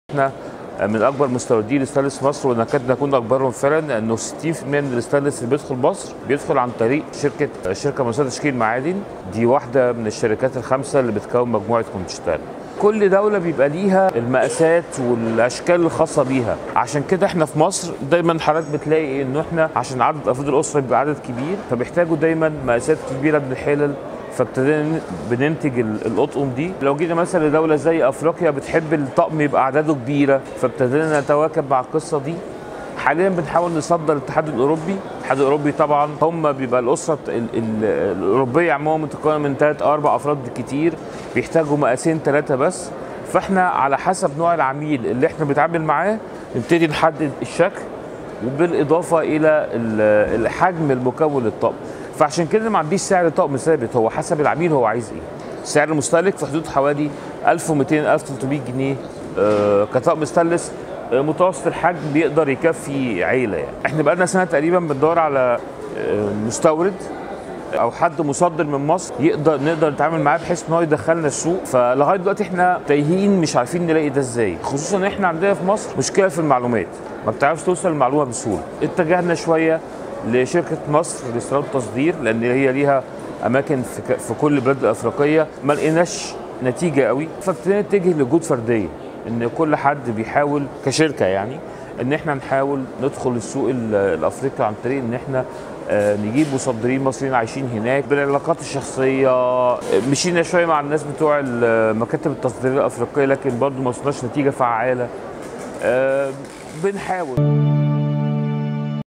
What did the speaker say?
احنا من اكبر مستوردي الاستانلس في مصر ونكاد نكون اكبرهم فعلا لانه 60% من الاستانلس اللي بيدخل مصر بيدخل عن طريق شركه شركه مسؤوله تشكيل معادن دي واحده من الشركات الخمسه اللي بتكون مجموعه كونتشتال كل دولة بيبقى ليها المقاسات والأشكال الخاصة بيها عشان كده احنا في مصر دايما حضرتك بتلاقي انه احنا عشان عدد أفراد الأسرة بيبقى عدد كبير فبيحتاجوا دايما مقاسات كبيرة من الحلل فابتدينا بننتج الأطقم دي لو جينا مثلا لدولة زي أفريقيا بتحب الطقم يبقى أعداده كبيرة فابتدينا نتواكب مع القصة دي حاليا بنحاول نصدر الاتحاد الاوروبي الاتحاد الاوروبي طبعا هم بيبقى الاسره ال ال الاوروبيه عموما متكونه من ثلاث اربع افراد كتير بيحتاجوا مقاسين ثلاثه بس فاحنا على حسب نوع العميل اللي احنا بنتعامل معاه نبتدي نحدد الشكل وبالاضافه الى الحجم المكون للطقم فعشان كده ما عنديش سعر طقم ثابت هو حسب العميل هو عايز ايه سعر المستهلك في حدود حوالي 1200 1300 جنيه آه كطقم ستانلس متوسط الحجم بيقدر يكفي عيله يعني احنا بقالنا سنه تقريبا بندور على مستورد او حد مصدر من مصر يقدر نقدر نتعامل معاه بحيث ان هو يدخلنا السوق فلغايه دلوقتي احنا تايهين مش عارفين نلاقي ده ازاي خصوصا ان احنا عندنا في مصر مشكله في المعلومات ما بتعرفش توصل المعلومه بسهوله اتجهنا شويه لشركه مصر للاستيراد والتصدير لان هي ليها اماكن في, في كل البلاد الافريقيه ما لقيناش نتيجه قوي فابتدينا نتجه لجهود فرديه ان كل حد بيحاول كشركه يعني ان احنا نحاول ندخل السوق الافريقي عن طريق ان احنا نجيب مصدرين مصريين عايشين هناك بالعلاقات الشخصيه مشينا شويه مع الناس بتوع مكاتب التصدير الافريقيه لكن برضه ما وصلناش نتيجه فعاله بنحاول